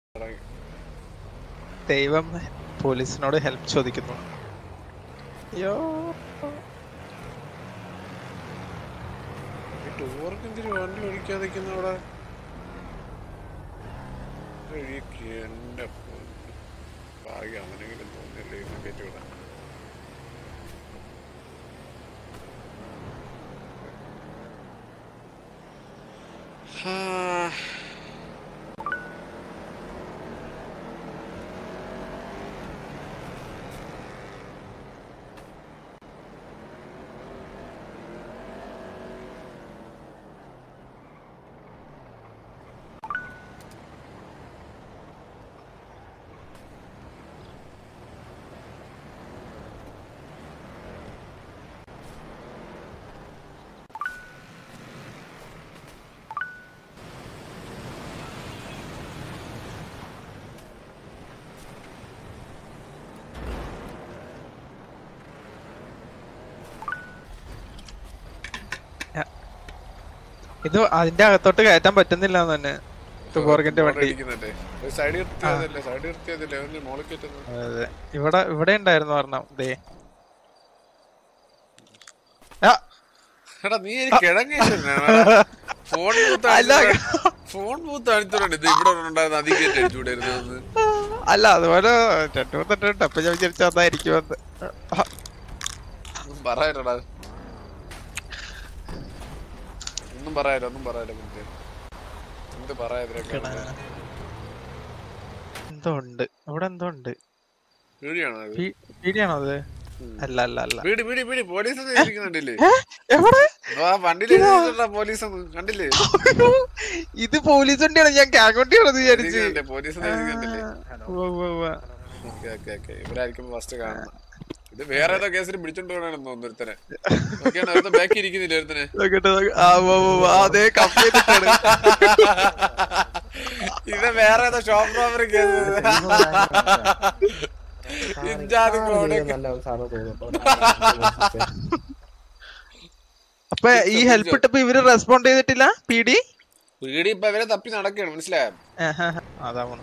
ഇറങ്ങി. ദൈവം പോലീസിനോട് ഹെൽപ്പ് ചോദിക്കുന്നു അയ്യോ ഈ ടൂർക്ക് എന്തിനു വണ്ടി ഓടിക്കാതെ നിൽക്കുന്ന അവിടെ ഒഴുക്കി എന്റെ പൊന്ന്. ഭാഗ്യം അവനെങ്കിലും തോന്നിയല്ലേ ഇന്ന് കയറ്റി വിടാൻ ഹാ. ഇത് അതിന്റെ അകത്തോട്ട് കയറ്റാൻ പറ്റുന്നില്ല തന്നെ തുബോർഗിന്റെ അവിടെ വണ്ടി ഇരിക്കുന്നുണ്ടേ. ഒരു സൈഡ് നിർത്തിയതല്ലേ സൈഡ് നിർത്തിയതല്ലേ അവന് മോളിൽ കയറ്റുന്നത് അതെ ഇവിടെ ഇവിടെ ഉണ്ടായിരുന്നു പറഞ്ഞ ദേ ആ, എടാ നീ എനിക്ക് കിഴങ്ങില്ല ഫോൺ ബൂത്ത് അല്ല. ഫോൺ ബൂത്ത് അടിച്ചോണ്ട് ഇത് ഇവിടെ ഉണ്ടായിരുന്ന അധികം അടിച്ചുകൂടായിരുന്നു അല്ല അതുപോലെ രണ്ടു മൂന്നെട്ടുണ്ട് അപ്പൊ ഞാൻ വിചാരിച്ചു അതായിരിക്കുമെന്ന് പറയാലടാ ഒന്നും പറയാലോ ഒന്നും പറയാലോ മുത്തേ. എന്ത് പറയാതിരൊക്കെ എന്തോ ഉണ്ട് ഇവിടെ എന്തോ ഉണ്ട് വീടിയാണോ അത് പീ- പീടിയാണോ അത് അല്ല അല്ല അല്ല വീട് വീട് വീട് പോലീസ് ഇരിക്കുന്നുണ്ടല്ലേ ഏ? എവിടെ ആ വണ്ടിയിൽ പോലീസ് പോലീസ് ഇത് പോലീസ് വണ്ടിയാണ് ഞാൻ ഗ്യാങ് വണ്ടിയാണെന്ന് വിചാരിച്ച് പോലീസ് ഇരിക്കുന്നുണ്ടല്ലേ ഉവ്വ് ഉവ്വ് ഉവ്വ്. ഓക്കെ ഓക്കെ ഓക്കെ ഇവരായിരിക്കും ഫസ്റ്റ് കാണുന്നത് ഇത് വേറെ ഏതോ കേസിൽ പിടിച്ചോണ്ട് പോകണമെന്ന് തോന്നുന്നു ഒരുത്തനെ ഓക്കെയാണ് ഒരുത്തൻ ബാക്കി ഇരിക്കുന്നില്ല ഒരുത്തനെ നോക്കട്ടെ, നോക്ക്. ആ, ഉവ്വ് ഉവ്വ് ഉവ്വ്. ആ, അതേ കപ്പ് ചെയ്തിട്ടാണ് ഇത് വേറെ ഏതോ ഷോപ്പ് റോബറി കേസ് ഇജാതി കോഡ് നല്ല സാധനം തോന്നുന്നു അപ്പൊ ഈ ഹെൽപ്പ് ഇട്ടപ്പോ ഇവര് റെസ്പോണ്ട് ചെയ്തിട്ടില്ല പി ഡി വീടി ഇപ്പൊ ഇവരെ തപ്പി നടക്കുകയാണ് മനസ്സിലായോ അതാ പോണു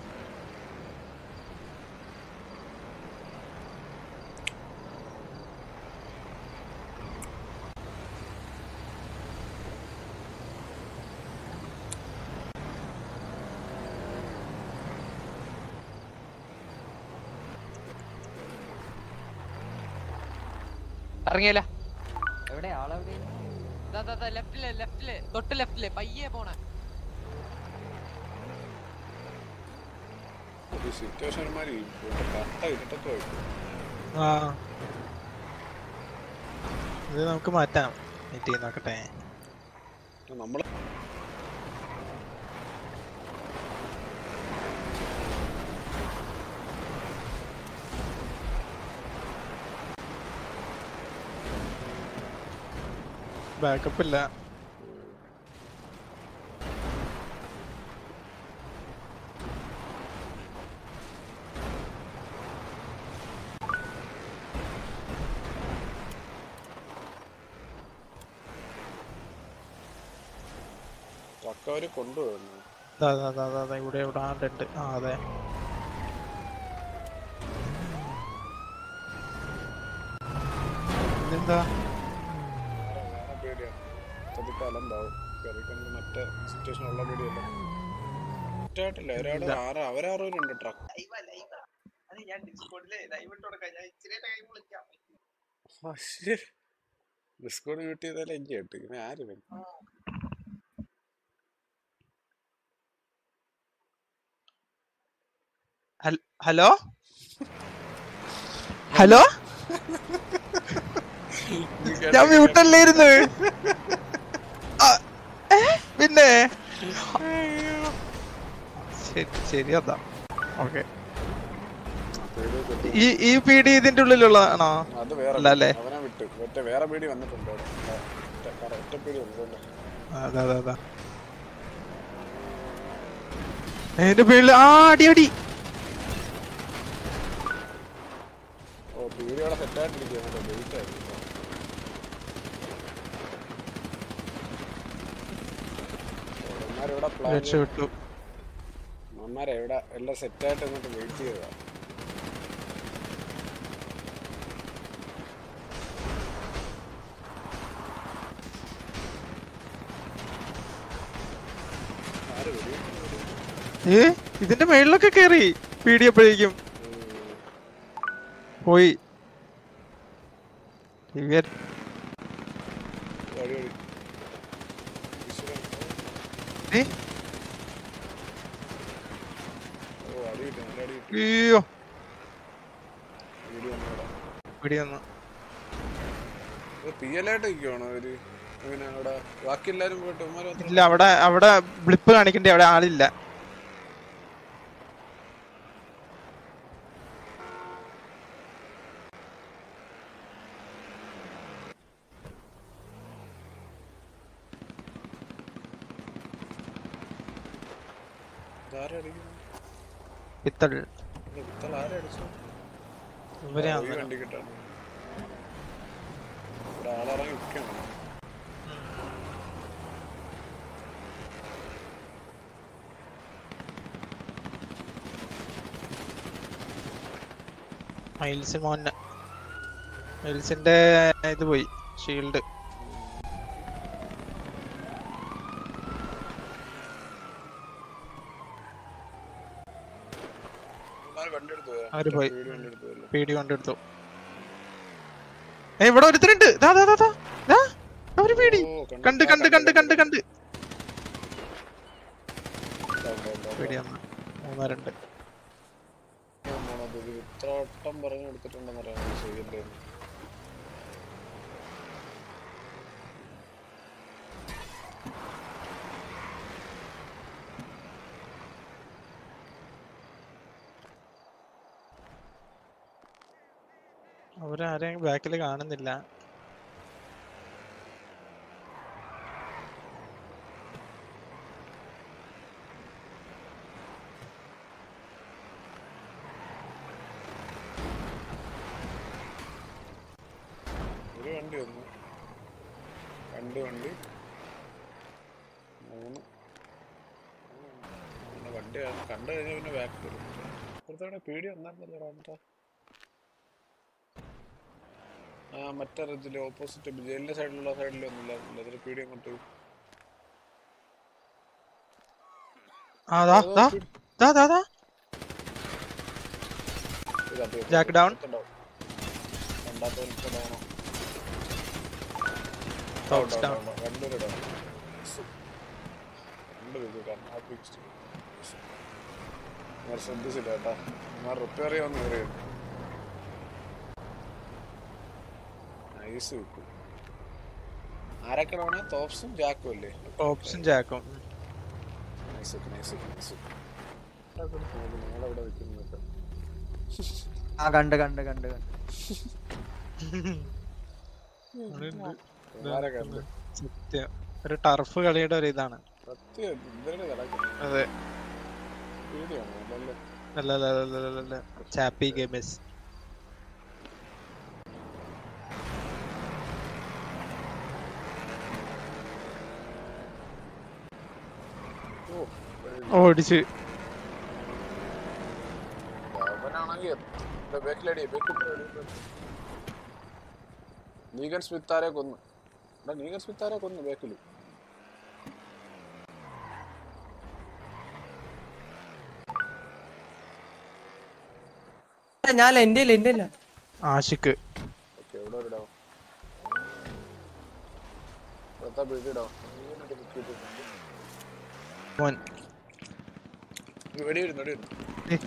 ഇറങ്ങിയല്ല എവിടെ ആളെവിടെ ലെഫ്റ്റില് ലെഫ്റ്റില് തൊട്ട് ലെഫ്റ്റില് പയ്യെ പോണ ഒരു സിറ്റുവേഷൻ മാതിരി കട്ട ഇരുട്ടത്ത് പോയി ആ ഇത് നമുക്ക് മാറ്റാം മീറ്റ് നോക്കട്ടെ നമ്മള് ബാക്കപ്പ് ഇല്ല ട്രക്ക് അവര് കൊണ്ടുപോകുന്നു ദാ, ദാ, ദാ, ദാ, ദാ, ഇവിടെ ഇവിടെ ആണ്ടുണ്ട് ആ അതെ ഇതെന്താ വേറെ പേടിയാണ് ചതിക്ക് അലമ്പാവും കയറിക്കൊണ്ട് മറ്റേ സിറ്റുവേഷൻ ഉള്ള പേടിയല്ല ഒറ്റയായിട്ടില്ല ഒരാട് ആറ് അവരാറുണ്ട് ട്രക്ക് ഡിസ്കൗണ്ട് മ്യൂട്ട് ചെയ്താലേ എനിക്ക് കേട്ട് ഇങ്ങനെ ആര് വരും ഹൽ- ഹലോ ഹലോ ഞാൻ മ്യൂട്ടല്ലായിരുന്നു ആ, ഏ? പിന്നെ ശരി ശരി അതാ ഓക്കെ ഈ ഈ പി ഡി ഇതിന്റെ ഉള്ളിലുള്ളതാണോ അത് വേറെ അല്ല അല്ലേ? അവനെ വിട്ട് മറ്റേ വേറെ പേടി വന്നിട്ടുണ്ട് അവിടെ. ആ, ഒറ്റ- കറ- ഒറ്റ പേടി വന്നിട്ടുണ്ട് അതാ അതാ അതാ എന്റെ പേരില് ആ അടി അടി ഓ പേടി അവിടെ സെറ്റായിട്ടിരിക്കുക വെയിറ്റ് ആയിരുന്നു ഇവിടെ പ്ലാൻ രക്ഷപ്പെട്ടു അമ്മമാരെ എവിടെ എല്ലാം സെറ്റായിട്ട് എന്നിട്ട് വെയിറ്റ് ചെയ്തതാ ആര് വരും? ഏ ഇതിന്റെ മേളിലൊക്കെ കേറി പീടിയപ്പോഴേക്കും പോയി ഇവർ വഴി വഴി ഈശ്വരൻ. ഏ ഓ അടി കിട്ടി നല്ല അടി കിട്ടി അയ്യോ വീഡിയോ ഒന്നുകൂടെ പിടി വന്നു പി എൽ ആയിട്ട് നിൽക്കുവാണോ അവര് ഇങ്ങനെ അവിടെ ബാക്കി എല്ലാരും പോയിട്ട് ഉമ്മാര് മാത്രം ഇല്ല അവിടെ അവിടെ ബ്ലിപ്പ് കാണിക്കണ്ടേ അവിടെ ആളില്ല ഇതാരാ അടിക്കുന്നത്? പിത്തൾ ഇത് ഇത്തള ആരാ അടിച്ചത്? ഇവരെ ആ, ഈ വണ്ടി കിട്ടാണ് ഇവിടെ ആളിറങ്ങി നിൽക്കണം മൈൽസ് മോൻ മൈൽസിന്റെ ഇത് പോയി ഷീൽഡ് ഉമ്മാര് വണ്ടി എടുത്തു പോയോ? അവര് പോയി. വീട് വണ്ടി എടുത്തു പോയല്ലോ. പീടി കൊണ്ടെടുത്തു ഏ ഇവിടെ ഒരുത്തരുണ്ട് ദാ ദാ ദാ ദാ ദാ അവര് പീടി ഓ, കണ്ട് ആ, കണ്ട് കണ്ട് കണ്ട് കണ്ട് ഇതാ, ഇതാ, ഇതാ. പീടി വന്നു മൂന്നാറുണ്ട് ഞാൻ പോണത് ഇത് ഇത്ര വട്ടം പറഞ്ഞു കൊടുത്തിട്ടുണ്ടെന്നറിയാം ചെയ്യണ്ടേ അവരാരെയും ബാക്കിൽ കാണുന്നില്ല ഒരു വണ്ടി വന്നു രണ്ട് വണ്ടി മൂന്ന് മൂന്ന് വണ്ടി ആണ്. കണ്ടു കഴിഞ്ഞാൽ പിന്നെ ബാക്ക് വരും ഇപ്പുറത്തവിടെ പേടി വന്നായിരുന്നല്ലോ എന്നിട്ടാ ആ മറ്റേ റെജില് ഓപ്പോസിറ്റ് ജയിലിന്റെ സൈഡിലുള്ള സൈഡിൽ ഒന്നുമില്ല അതൊരു പേടി അങ്ങോട്ട് ആ ദാ ദാ ദാ ദാ ദാ Jack down. രണ്ടാമത്തെ വലിപ്പം down ആ. Thoughts Down, down. down, down. രണ്ടുപേരും down. രണ്ടുപേരും down. ആ fixed. ഞാൻ ശ്രദ്ധിച്ചില്ല കേട്ടാ ഞാൻ റിപ്പയർ ചെയ്യാൻ കയറിയത് നൈസ് കിട്ടും ആരൊക്കെയാണ് തോപ്സും ജാക്കും അല്ലേ ഓപ്ഷൻ ജാക്കും നൈസ് നൈസ് നൈസ് നിങ്ങളവിടെ വെക്കുന്നത് ആ കണ്ട് കണ്ട് കണ്ട് കണ്ട് ആരെ കണ്ട് സത്യം ഒരു ടർഫ് കളിയുടെ ഒരു ഇതാണ് സത്യം ഇവരുടെ കിടക്കുന്നത് അതെ പേടിയാണോ അല്ലല്ലേ അല്ല അല്ല അല്ല അല്ല, അല്ല, അല്ല ചാപ്പി ഗെയിംസ് ഓ ഓടിച്ച് അവനാണെങ്കിൽ ബേക്കിലടി നീഗൻ സ്മിത്താരെ കൊന്നു എടാ നീഗൻ സ്മിത്താരെ കൊന്നു ബേക്കിൽ ഞാൻ എന്റെ ഇല്ല എന്റെ ഇല്ല ആഷിക്ക് ഓക്കെ എവിടെ ഒരു ഡാവും ഇവിടുത്തെ ബിൽഡിടോ മോൻ വെടി വരുന്നു വെടി വരുന്നു ഏ.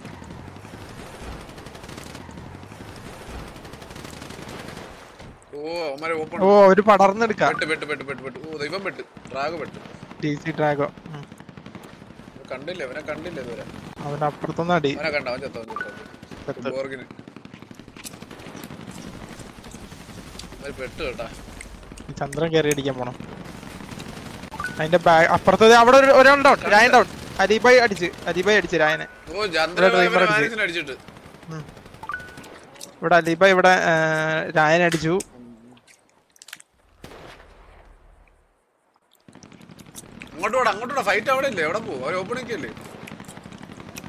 ഓ അവന്മാരെ ഓപ്പൺ ഓ അവര് പടർന്നെടുക്ക പെട്ട് പെട്ട് പെട്ട് പെട്ട് പെട്ട് ഓ ദൈവം പെട്ട് ഡ്രാഗ് പെട്ട് ഡി സി ഡ്രാഗോ കണ്ടില്ല അവനെ കണ്ടില്ല ഇതുവരെ അവൻ അപ്പുറത്തുനിന്ന് അടി അവനെ കണ്ട അവൻ ചത്തവൻ ചത്ത്. ചത്തവൻ ബോർഗിന് അവര് പെട്ട് കേട്ടാ ഈ ചന്ദ്രൻ കയറി അടിക്കാൻ പോണം അതിന്റെ ബാഗ് അപ്പുറത്തത് അവിടെ ഒരു- ഒരാൾ ഡൗൺ രായൻ ഡൗൺ അരിബായ് അടിച്ച് അരിബായ് അടിച്ച് രായനെ ഓ ചന്ദ്ര ഇവിടെ driver അടിച്ച്. വാനിസിനെ അടിച്ചിട്ട് ഇവിടെ അലിബായ് ഇവിടെ ആ, രായൻ അടിച്ചു അങ്ങോട്ട് പോടാ അങ്ങോട്ട് പോടാ ഫൈറ്റ് അവിടെ ഇല്ലേ എവിടെ പോകും അവർ ഓപ്പണിംഗ് അല്ലേ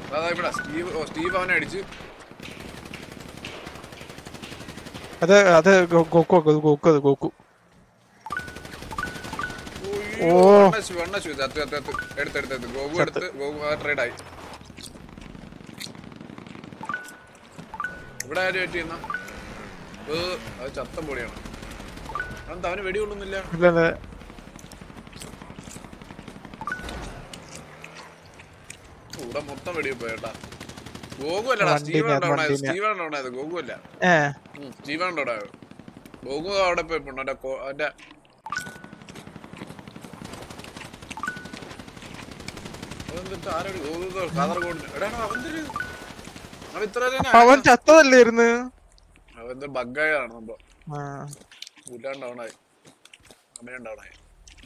അതാ ഇവിടെ സ്റ്റീവ് ഓ സ്റ്റീവ് അവനെ അടിച്ച് അത് അത് ഗോ- ഗോക്കു അത് ഗോക്കു അത് ഗോക്കു ഓ ഓ. വണ്ണശു വണ്ണശു അത്ത് അത്ത് അത്ത് എടുത്ത് എടുത്ത് എടുത്ത് ഗോകു എടുത്ത് ഗോകു ട്രേഡ് ആയി ഇവിടെ ആരും വെയിറ്റ് ചെയ്യുന്ന അത് ചത്തം പൊടിയാണ് അതെന്താ അവന് വെടി കൊള്ളുന്നില്ല ഇല്ല ഇല്ല. ഇവിടെ മൊത്തം വെടി പോയേട്ടാ ഗോകു അല്ലടാ വണ്ടി സ്റ്റീവ് ഞാൻ- ഡൗൺ ആയത് വണ്ടി ഞാൻ- സ്റ്റീവ് ഡൗൺ ആയത് ഗോകു അല്ല ഏ സ്റ്റീവ് ഡൗൺ ആയത് ഗോകു അവിടെ പോയി പോണു അവന്റെ കോ- അവന്റെ അതെന്തിട്ട് ആരോട് ഗോകു കാസർഗോഡ് എടാ അവന്തൊരു അവൻ ഇത്ര അവൻ ചത്തതല്ലായിരുന്നു അവന്റെ ബഗ്ഗായാണ് സംഭവം ആ ഗുലാൻ ഡൗൺ ആയി അമ്മയും ഡൗൺ ആയി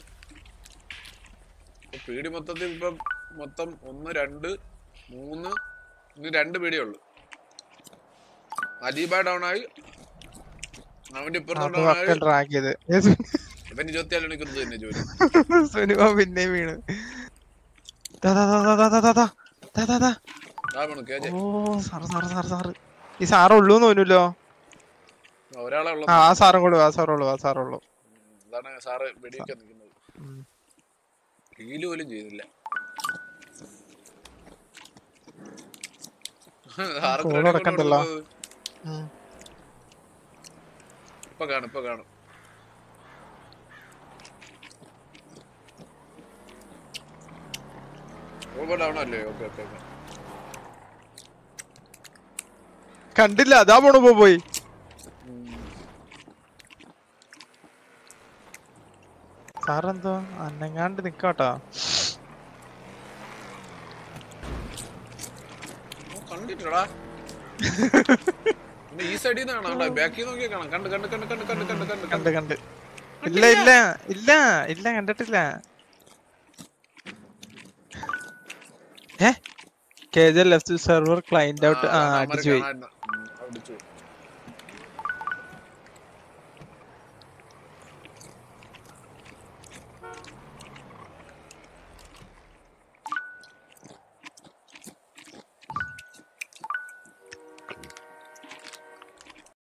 ഇപ്പൊ പീടി മൊത്തത്തിൽ ഇപ്പം മൊത്തം ഒന്ന് രണ്ട് മൂന്ന് ഇനി രണ്ട് പീടിയേ ഉള്ളു അലീബ ഡൗൺ ആയി അവന്റെ ഇപ്പുറത്ത് അത് ഡൗൺ ആയി വക്കൽ ഡ്രാഗ് ചെയ്ത് ഇവൻ ഇരുപത്തിയാല് മണിക്കൂർ ഇത് തന്നെ ജോലി സുനിമ പിന്നെ വീണ് ദാ, ദാ, ദാ, ദാ, ദാ, ദാ, ദാ, ദാ, ദാ, ദാ. ഇതാണ് കേജെ ഓ സാറ് സാറ് സാറ് സാറ് ഈ സാറ് ഉള്ളൂന്ന് തോന്നൂല്ലോ ഒരാളെ ഉള്ള ആ ആ സാറും കൂടെ ആ സാറുള്ളൂ ആ സാറുള്ളൂ അതാണ് സാറ് വെടിവെക്കാൻ നിൽക്കുന്നത് ഉം. ഹീല് പോലും ചെയ്തില്ല സാറ് Call credit കൊണ്ട് അടക്കണ്ടല്ലോ. കൊടുക്കുന്നത്. ഉം. ഇപ്പൊ കാണും ഇപ്പൊ കാണും ഓവർ ഡൗൺ അല്ലേ ഓക്കെ ഓക്കെ ഓക്കെ കണ്ടില്ല അതാ പോണു പോ പോയി സാറെന്തോ അന്നങ്ങാണ്ട് നിക്കാട്ടോ കണ്ടിട്ടടാ ഈ സൈഡിൽ നിന്ന് കാണാം ബാക്കിൽ നോക്കിയാ കാണാം കണ്ട് കണ്ട് കണ്ട് കണ്ട് കണ്ട് കണ്ട് കണ്ട് കണ്ട് കണ്ട് ഇല്ല ഇല്ല ഇല്ല ഇല്ല കണ്ടിട്ടില്ല A K J left server client out ആ അടിച്ചു പോയി അടിച്ചു